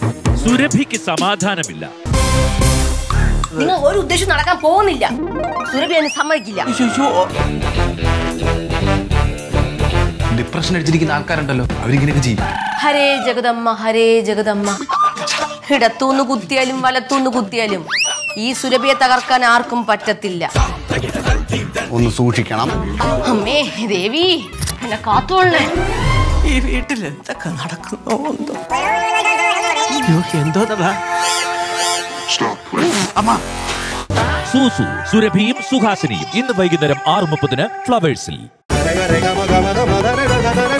സുരഭിക്ക് സമാധാനമില്ല നിങ്ങൾ ഒരു ഉദ്ദേശം നടക്കാൻ പോകുന്നില്ല സുരഭി എന്നെ സമ്മതിക്കില്ല ഡിപ്രഷൻ അടിച്ചിരിക്കുന്ന ആൾക്കാരുണ്ടല്ലോ അവരിങ്ങനെയൊക്കെ ചെയ്യും ഹരേ ജഗദമ്മ ഹരേ ജഗദമ്മ ഇടത്തൂന്ന് കുത്തിയാലും വലത്തൂന്ന് കുത്തിയാലും ഈ സുരഭിയെ തകർക്കാൻ ആർക്കും പറ്റത്തില്ല ഒന്ന് സൂക്ഷിക്കണം അമ്മേ ദേവി എന്നെ കാത്തോളേ ഈ വീട്ടിൽ എന്തൊക്കെ നടക്കുന്നോ എന്തോ അയ്യോ, എന്തോന്നതാ സൂസു സുരഭിയും സുഹാസിനിയും ഇന്ന് വൈകുന്നേരം ആറ് മുപ്പതിന് ഫ്ലവേഴ്സിൽ Rega, rega, maga, maga, maga, rega, rega, rega.